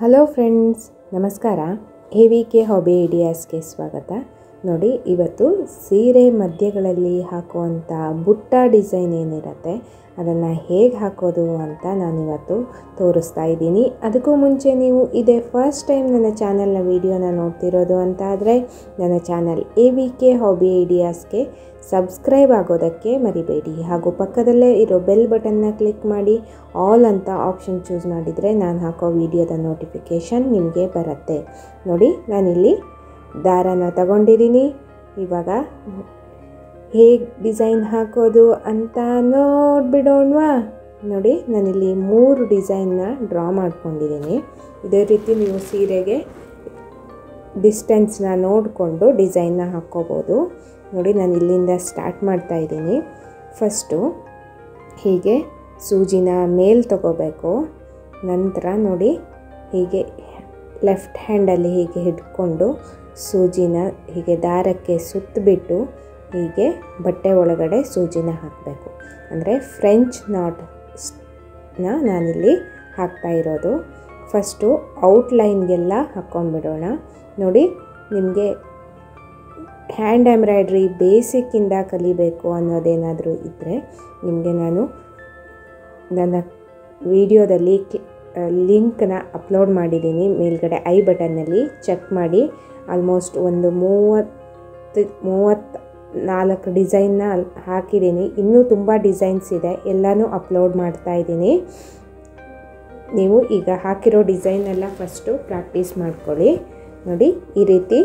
hello friends ನಮಸ್ಕಾರ A V K hobby ಐಡಿಯಾಸ್ಗೆ ಸ್ವಾಗತ ನೋಡಿ ಇವತ್ತು ಸೀರೆ ಮಧ್ಯಗಳಲ್ಲಿ ಹಾಕುವಂಥ ಬುಟ್ಟ ಡಿಸೈನ್ ಏನಿರುತ್ತೆ ಅದನ್ನು ಹೇಗೆ ಹಾಕೋದು ಅಂತ ನಾನಿವತ್ತು ತೋರಿಸ್ತಾ ಇದ್ದೀನಿ ಅದಕ್ಕೂ ಮುಂಚೆ ನೀವು ಇದೇ ಫಸ್ಟ್ ಟೈಮ್ ನನ್ನ ಚಾನಲ್ನ ವೀಡಿಯೋನ ನೋಡ್ತಿರೋದು ಅಂತ ಆದರೆ ನನ್ನ channel A V K hobby ಐಡಿಯಾಸ್ಗೆ ಸಬ್ಸ್ಕ್ರೈಬ್ ಆಗೋದಕ್ಕೆ ಮರಿಬೇಡಿ ಹಾಗೂ ಪಕ್ಕದಲ್ಲೇ ಇರೋ ಬೆಲ್ ಬಟನ್ನ ಕ್ಲಿಕ್ ಮಾಡಿ ಆಲ್ ಅಂತ ಆಪ್ಷನ್ ಚೂಸ್ ಮಾಡಿದರೆ ನಾನು ಹಾಕೋ ವಿಡಿಯೋದ ನೋಟಿಫಿಕೇಷನ್ ನಿಮಗೆ ಬರುತ್ತೆ ನೋಡಿ ನಾನಿಲ್ಲಿ ದಾರನ ತಗೊಂಡಿದ್ದೀನಿ ಇವಾಗ ಹೇಗೆ ಡಿಸೈನ್ ಹಾಕೋದು ಅಂತ ನೋಡಿಬಿಡೋಣವಾ ನೋಡಿ ನಾನಿಲ್ಲಿ ಮೂರು ಡಿಸೈನ್ನ ಡ್ರಾ ಮಾಡ್ಕೊಂಡಿದ್ದೀನಿ ಇದೇ ರೀತಿ ನೀವು ಸೀರೆಗೆ ಡಿಸ್ಟೆನ್ಸ್ನ ನೋಡಿಕೊಂಡು ಡಿಸೈನ್ನ ಹಾಕ್ಕೋಬೋದು ನೋಡಿ ನಾನು ಇಲ್ಲಿಂದ ಸ್ಟಾರ್ಟ್ ಮಾಡ್ತಾ ಇದ್ದೀನಿ ಫಸ್ಟು ಹೀಗೆ ಸೂಜಿನ ಮೇಲ್ ತಗೋಬೇಕು ನಂತರ ನೋಡಿ ಹೀಗೆ ಲೆಫ್ಟ್ ಹ್ಯಾಂಡಲ್ಲಿ ಹೀಗೆ ಹಿಡ್ಕೊಂಡು ಸೂಜಿನ ಹೀಗೆ ದಾರಕ್ಕೆ ಸುತ್ತಬಿಟ್ಟು ಹೀಗೆ ಬಟ್ಟೆ ಒಳಗಡೆ ಸೂಜಿನ ಹಾಕಬೇಕು ಅಂದರೆ ಫ್ರೆಂಚ್ ನಾಟ್ನ ನಾನಿಲ್ಲಿ ಹಾಕ್ತಾ ಇರೋದು ಫಸ್ಟು ಔಟ್ಲೈನ್ಗೆಲ್ಲ ಹಾಕ್ಕೊಂಡ್ಬಿಡೋಣ ನೋಡಿ ನಿಮಗೆ ಹ್ಯಾಂಡ್ ಎಂಬ್ರಾಯ್ಡ್ರಿ ಬೇಸಿಕ್ಕಿಂದ ಕಲಿಬೇಕು ಅನ್ನೋದೇನಾದರೂ ಇದ್ದರೆ ನಿಮಗೆ ನಾನು ನನ್ನ ವಿಡಿಯೋದಲ್ಲಿ ಲಿಂಕ್ನ ಅಪ್ಲೋಡ್ ಮಾಡಿದ್ದೀನಿ ಮೇಲ್ಗಡೆ ಐ ಬಟನ್ನಲ್ಲಿ ಚೆಕ್ ಮಾಡಿ ಆಲ್ಮೋಸ್ಟ್ ಒಂದು ಮೂವತ್ತು ಮೂವತ್ತು ನಾಲ್ಕು ಡಿಸೈನ್ನ ಹಾಕಿದ್ದೀನಿ ಇನ್ನೂ ತುಂಬ ಡಿಸೈನ್ಸ್ ಇದೆ ಎಲ್ಲನೂ ಅಪ್ಲೋಡ್ ಮಾಡ್ತಾ ಇದ್ದೀನಿ ನೀವು ಈಗ ಹಾಕಿರೋ ಡಿಸೈನ್ ಎಲ್ಲ ಫಸ್ಟು ಪ್ರಾಕ್ಟೀಸ್ ಮಾಡ್ಕೊಳ್ಳಿ ನೋಡಿ ಈ ರೀತಿ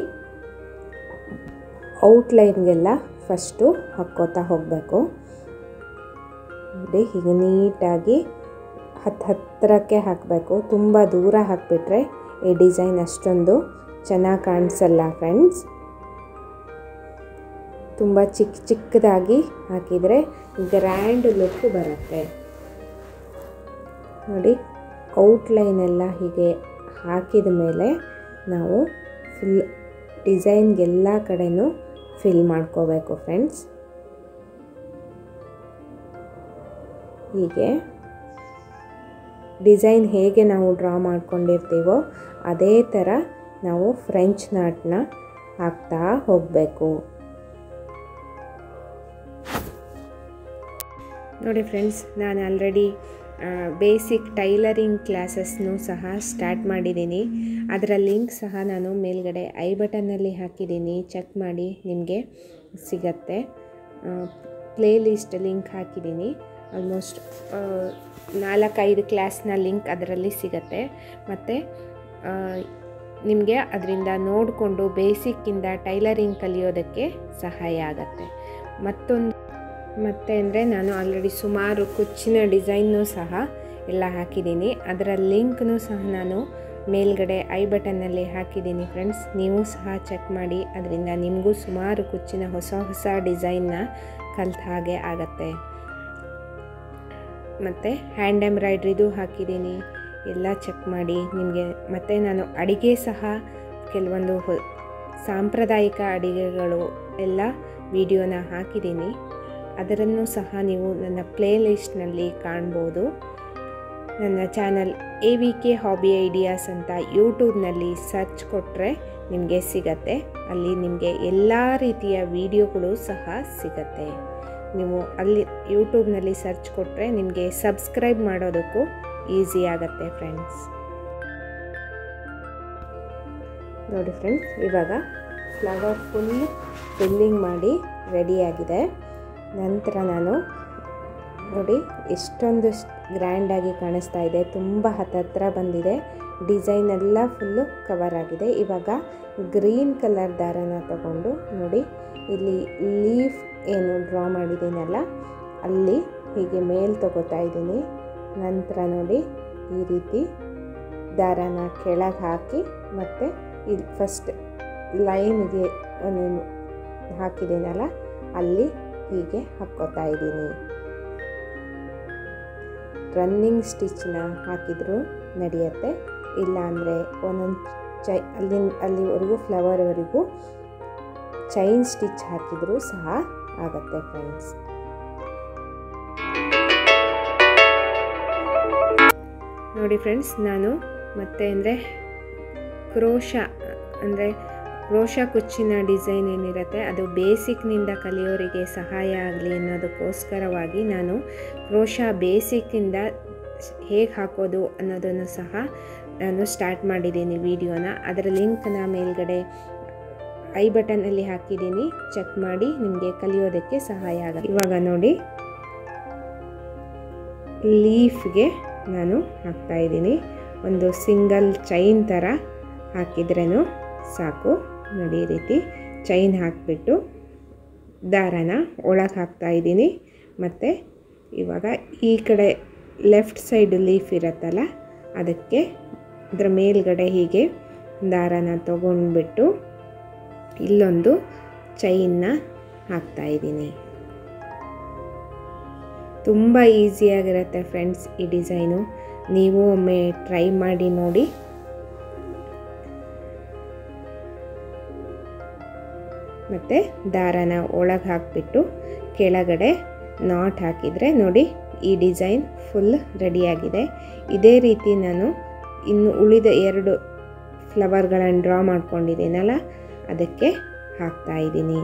ಔಟ್ಲೈನ್ಗೆಲ್ಲ ಫಸ್ಟು ಹಾಕ್ಕೋತಾ ಹೋಗಬೇಕು ನೋಡಿ ಹೀಗೆ ನೀಟಾಗಿ ಹತ್ತು ಹತ್ತಿರಕ್ಕೆ ಹಾಕಬೇಕು ತುಂಬ ದೂರ ಹಾಕಿಬಿಟ್ರೆ ಈ ಡಿಸೈನ್ ಅಷ್ಟೊಂದು ಚೆನ್ನಾಗಿ ಕಾಣಿಸಲ್ಲ ಫ್ರೆಂಡ್ಸ್ ತುಂಬ ಚಿಕ್ಕ ಚಿಕ್ಕದಾಗಿ ಹಾಕಿದರೆ ಗ್ರ್ಯಾಂಡ್ ಲುಕ್ ಬರುತ್ತೆ ನೋಡಿ ಔಟ್ಲೈನೆಲ್ಲ ಹೀಗೆ ಹಾಕಿದ ಮೇಲೆ ನಾವು ಫುಲ್ ಡಿಸೈನ್ಗೆಲ್ಲ ಕಡೆನೂ ಫಿಲ್ ಮಾಡ್ಕೋಬೇಕು ಫ್ರೆಂಡ್ಸ್ ಹೀಗೆ ಡಿಸೈನ್ ಹೇಗೆ ನಾವು ಡ್ರಾ ಮಾಡ್ಕೊಂಡಿರ್ತೀವೋ ಅದೇ ಥರ ನಾವು ಫ್ರೆಂಚ್ ನಾಟ್ನ ಹಾಕ್ತಾ ಹೋಗಬೇಕು ನೋಡಿ ಫ್ರೆಂಡ್ಸ್ ನಾನು ಆಲ್ರೆಡಿ ಬೇಸಿಕ್ ಟೈಲರಿಂಗ್ ಕ್ಲಾಸಸ್ನು ಸಹ ಸ್ಟಾರ್ಟ್ ಮಾಡಿದ್ದೀನಿ ಅದರ ಲಿಂಕ್ ಸಹ ನಾನು ಮೇಲ್ಗಡೆ ಐ ಬಟನ್ನಲ್ಲಿ ಹಾಕಿದ್ದೀನಿ ಚೆಕ್ ಮಾಡಿ ನಿಮಗೆ ಸಿಗತ್ತೆ ಪ್ಲೇ ಲಿಸ್ಟ್ ಲಿಂಕ್ ಹಾಕಿದ್ದೀನಿ ಆಲ್ಮೋಸ್ಟ್ ನಾಲ್ಕೈದು ಕ್ಲಾಸ್ನ ಲಿಂಕ್ ಅದರಲ್ಲಿ ಸಿಗತ್ತೆ ಮತ್ತು ನಿಮಗೆ ಅದರಿಂದ ನೋಡಿಕೊಂಡು ಬೇಸಿಕ್ಕಿಂದ ಟೈಲರಿಂಗ್ ಕಲಿಯೋದಕ್ಕೆ ಸಹಾಯ ಆಗತ್ತೆ ಮತ್ತೊಂದು ಮತ್ತು ಅಂದರೆ ನಾನು ಆಲ್ರೆಡಿ ಸುಮಾರು ಕುಚ್ಚಿನ ಡಿಸೈನ್ನು ಸಹ ಎಲ್ಲ ಹಾಕಿದ್ದೀನಿ ಅದರ ಲಿಂಕ್ನೂ ಸಹ ನಾನು ಮೇಲ್ಗಡೆ ಐ ಬಟನ್ನಲ್ಲಿ ಹಾಕಿದ್ದೀನಿ ಫ್ರೆಂಡ್ಸ್ ನೀವು ಸಹ ಚೆಕ್ ಮಾಡಿ ಅದರಿಂದ ನಿಮಗೂ ಸುಮಾರು ಕುಚ್ಚಿನ ಹೊಸ ಹೊಸ ಡಿಸೈನ್ನ ಕಲ್ತ ಹಾಗೆ ಆಗತ್ತೆ ಮತ್ತು ಹ್ಯಾಂಡ್ ಎಂಬ್ರಾಯ್ಡ್ರಿದು ಹಾಕಿದ್ದೀನಿ ಎಲ್ಲ ಚೆಕ್ ಮಾಡಿ ನಿಮಗೆ ಮತ್ತು ನಾನು ಅಡಿಗೆ ಸಹ ಕೆಲವೊಂದು ಸಾಂಪ್ರದಾಯಿಕ ಅಡಿಗೆಗಳು ಎಲ್ಲ ವಿಡಿಯೋನ ಹಾಕಿದ್ದೀನಿ ಅದರನ್ನು ಸಹ ನೀವು ನನ್ನ ಪ್ಲೇ ಲಿಸ್ಟ್ನಲ್ಲಿ ಕಾಣ್ಬೋದು ನನ್ನ channel A V K hobby ideas ಅಂತ ಯೂಟ್ಯೂಬ್ನಲ್ಲಿ ಸರ್ಚ್ ಕೊಟ್ಟರೆ ನಿಮಗೆ ಸಿಗತ್ತೆ ಅಲ್ಲಿ ನಿಮಗೆ ಎಲ್ಲ ರೀತಿಯ ವಿಡಿಯೋಗಳು ಸಹ ಸಿಗತ್ತೆ ನೀವು ಅಲ್ಲಿ ಯೂಟ್ಯೂಬ್ನಲ್ಲಿ ಸರ್ಚ್ ಕೊಟ್ಟರೆ ನಿಮಗೆ ಸಬ್ಸ್ಕ್ರೈಬ್ ಮಾಡೋದಕ್ಕೂ ಈಸಿ ಆಗುತ್ತೆ ಫ್ರೆಂಡ್ಸ್ ನೋಡಿ ಫ್ರೆಂಡ್ಸ್ ಇವಾಗ ಫ್ಲವರ್ ಫುಲ್ ಫಿಲ್ಲಿಂಗ್ ಮಾಡಿ ರೆಡಿಯಾಗಿದೆ ನಂತರ ನಾನು ನೋಡಿ ಎಷ್ಟೊಂದು ಗ್ರ್ಯಾಂಡಾಗಿ ಕಾಣಿಸ್ತಾ ಇದೆ ತುಂಬ ಹತ್ತತ್ರ ಬಂದಿದೆ ಡಿಸೈನ್ ಎಲ್ಲ ಫುಲ್ಲು ಕವರ್ ಆಗಿದೆ ಇವಾಗ ಗ್ರೀನ್ ಕಲರ್ ದಾರನ ತಗೊಂಡು ನೋಡಿ ಇಲ್ಲಿ ಲೀಫ್ ಏನು ಡ್ರಾ ಮಾಡಿದ್ದೀನಲ್ಲ ಅಲ್ಲಿ ಹೀಗೆ ಮೇಲ್ ತಗೋತಾ ಇದ್ದೀನಿ ನಂತರ ನೋಡಿ ಈ ರೀತಿ ದಾರನ ಕೆಳಗೆ ಹಾಕಿ ಮತ್ತು ಇಲ್ಲಿ ಫಸ್ಟ್ ಲೈನ್ಗೆ ಒಂದೊಂದು ಹಾಕಿದ್ದೀನಲ್ಲ ಅಲ್ಲಿ ಹೀಗೆ ಹಾಕ್ಕೋತಾ ಇದ್ದೀನಿ ರನ್ನಿಂಗ್ ಸ್ಟಿಚ್ನ ಹಾಕಿದರೂ ನಡೆಯುತ್ತೆ ಇಲ್ಲ ಅಂದರೆ ಒಂದೊಂದು ಚೈ ಅಲ್ಲಿ ಅಲ್ಲಿವರೆಗೂ ಫ್ಲವರ್ವರೆಗೂ ಚೈನ್ ಸ್ಟಿಚ್ ಹಾಕಿದರೂ ಸಹ ಆಗುತ್ತೆ ಫ್ರೆಂಡ್ಸ್ ನೋಡಿ ಫ್ರೆಂಡ್ಸ್ ನಾನು ಮತ್ತು ಅಂದರೆ ಕ್ರೋಶ ಅಂದರೆ ಕ್ರೋಶ ಕುಚ್ಚಿನ ಡಿಸೈನ್ ಏನಿರುತ್ತೆ ಅದು ಬೇಸಿಕ್ನಿಂದ ಕಲಿಯೋರಿಗೆ ಸಹಾಯ ಆಗಲಿ ಅನ್ನೋದಕ್ಕೋಸ್ಕರವಾಗಿ ನಾನು ಕ್ರೋಶ ಬೇಸಿಕ್ಕಿಂದ ಹೇಗೆ ಹಾಕೋದು ಅನ್ನೋದನ್ನು ಸಹ ನಾನು ಸ್ಟಾರ್ಟ್ ಮಾಡಿದ್ದೀನಿ ವಿಡಿಯೋನ ಅದರ ಲಿಂಕ್ನ ಮೇಲ್ಗಡೆ ಐ ಬಟನಲ್ಲಿ ಹಾಕಿದ್ದೀನಿ ಚೆಕ್ ಮಾಡಿ ನಿಮಗೆ ಕಲಿಯೋದಕ್ಕೆ ಸಹಾಯ ಆಗುತ್ತೆ ಇವಾಗ ನೋಡಿ ಲೀಫ್ಗೆ ನಾನು ಹಾಕ್ತಾಯಿದ್ದೀನಿ ಒಂದು ಸಿಂಗಲ್ ಚೈನ್ ಥರ ಹಾಕಿದ್ರೂ ಸಾಕು ನೋಡಿ ಈ ರೀತಿ ಚೈನ್ ಹಾಕಿಬಿಟ್ಟು ದಾರನ ಒಳಗೆ ಹಾಕ್ತಾಯಿದ್ದೀನಿ ಮತ್ತು ಇವಾಗ ಈ ಕಡೆ ಲೆಫ್ಟ್ ಸೈಡ್ ಲೀಫ್ ಇರುತ್ತಲ್ಲ ಅದಕ್ಕೆ ಅದರ ಮೇಲ್ಗಡೆ ಹೀಗೆ ದಾರನ ತೊಗೊಂಡ್ಬಿಟ್ಟು ಇಲ್ಲೊಂದು ಚೈನ್ನ ಹಾಕ್ತಾಯಿದ್ದೀನಿ ತುಂಬ ಈಸಿಯಾಗಿರುತ್ತೆ ಫ್ರೆಂಡ್ಸ್ ಈ ಡಿಸೈನು ನೀವು ಒಮ್ಮೆ ಟ್ರೈ ಮಾಡಿ ನೋಡಿ ಮತ್ತು ದಾರನ ಒಳಗೆ ಹಾಕಿಬಿಟ್ಟು ಕೆಳಗಡೆ ನಾಟ್ ಹಾಕಿದರೆ ನೋಡಿ ಈ ಡಿಸೈನ್ ಫುಲ್ ರೆಡಿಯಾಗಿದೆ ಇದೇ ರೀತಿ ನಾನು ಇನ್ನು ಉಳಿದ ಎರಡು ಫ್ಲವರ್ಗಳನ್ನು ಡ್ರಾ ಮಾಡ್ಕೊಂಡಿದ್ದೀನಲ್ಲ ಅದಕ್ಕೆ ಹಾಕ್ತಾ ಇದ್ದೀನಿ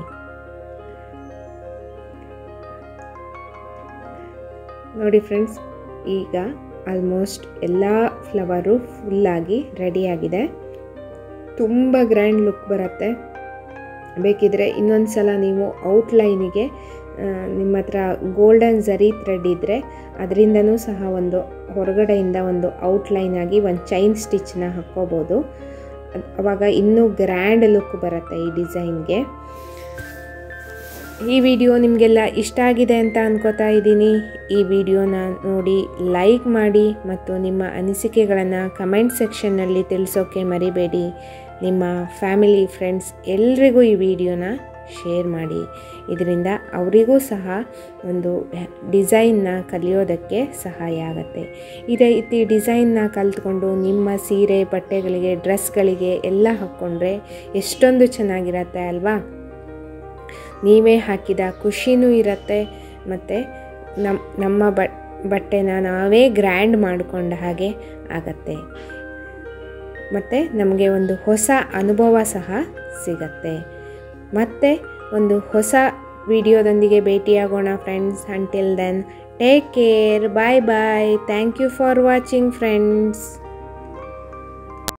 ನೋಡಿ ಫ್ರೆಂಡ್ಸ್ ಈಗ ಆಲ್ಮೋಸ್ಟ್ ಎಲ್ಲ ಫ್ಲವರು ಫುಲ್ಲಾಗಿ ರೆಡಿಯಾಗಿದೆ ತುಂಬ ಗ್ರ್ಯಾಂಡ್ ಲುಕ್ ಬರುತ್ತೆ ಬೇಕಿದ್ರೆ ಇನ್ನೊಂದು ಸಲ ನೀವು ಔಟ್ಲೈನಿಗೆ ನಿಮ್ಮ ಹತ್ರ ಗೋಲ್ಡನ್ ಝರಿ ಥ್ರೆಡ್ ಇದ್ದರೆ ಅದರಿಂದನೂ ಸಹ ಒಂದು ಹೊರಗಡೆಯಿಂದ ಒಂದು ಔಟ್ಲೈನ್ ಆಗಿ ಒಂದು ಚೈನ್ ಸ್ಟಿಚ್ನ ಹಾಕ್ಕೋಬೋದು ಅವಾಗ ಇನ್ನೂ ಗ್ರ್ಯಾಂಡ್ ಲುಕ್ ಬರುತ್ತೆ ಈ ಡಿಸೈನ್ಗೆ ಈ ವಿಡಿಯೋ ನಿಮಗೆಲ್ಲ ಇಷ್ಟ ಆಗಿದೆ ಅಂತ ಅನ್ಕೋತಾ ಇದ್ದೀನಿ ಈ ವಿಡಿಯೋನ ನೋಡಿ ಲೈಕ್ ಮಾಡಿ ಮತ್ತು ನಿಮ್ಮ ಅನಿಸಿಕೆಗಳನ್ನು ಕಮೆಂಟ್ ಸೆಕ್ಷನ್ನಲ್ಲಿ ತಿಳಿಸೋಕ್ಕೆ ಮರಿಬೇಡಿ ನಿಮ್ಮ ಫ್ಯಾಮಿಲಿ ಫ್ರೆಂಡ್ಸ್ ಎಲ್ರಿಗೂ ಈ ವಿಡಿಯೋನ ಶೇರ್ ಮಾಡಿ ಇದರಿಂದ ಅವರಿಗೂ ಸಹ ಒಂದು ಡಿಸೈನ್ನ ಕಲಿಯೋದಕ್ಕೆ ಸಹಾಯ ಆಗುತ್ತೆ ಇದೇ ರೀತಿ ಡಿಸೈನ್ನ ಕಲ್ತ್ಕೊಂಡು ನಿಮ್ಮ ಸೀರೆ ಬಟ್ಟೆಗಳಿಗೆ ಡ್ರೆಸ್ಗಳಿಗೆ ಎಲ್ಲ ಹಾಕ್ಕೊಂಡ್ರೆ ಎಷ್ಟೊಂದು ಚೆನ್ನಾಗಿರತ್ತೆ ಅಲ್ವಾ ನೀವೇ ಹಾಕಿದ ಖುಷಿನೂ ಇರುತ್ತೆ ಮತ್ತು ನಮ್ಮ ನಮ್ಮ ಬಟ್ಟೆನ ನಾವೇ ಗ್ರ್ಯಾಂಡ್ ಮಾಡಿಕೊಂಡ ಹಾಗೆ ಆಗತ್ತೆ ಮತ್ತು ನಮಗೆ ಒಂದು ಹೊಸ ಅನುಭವ ಸಹ ಸಿಗತ್ತೆ ಮತ್ತು ಒಂದು ಹೊಸ ವಿಡಿಯೋದೊಂದಿಗೆ ಭೇಟಿಯಾಗೋಣ friends until then take care bye bye thank you for watching friends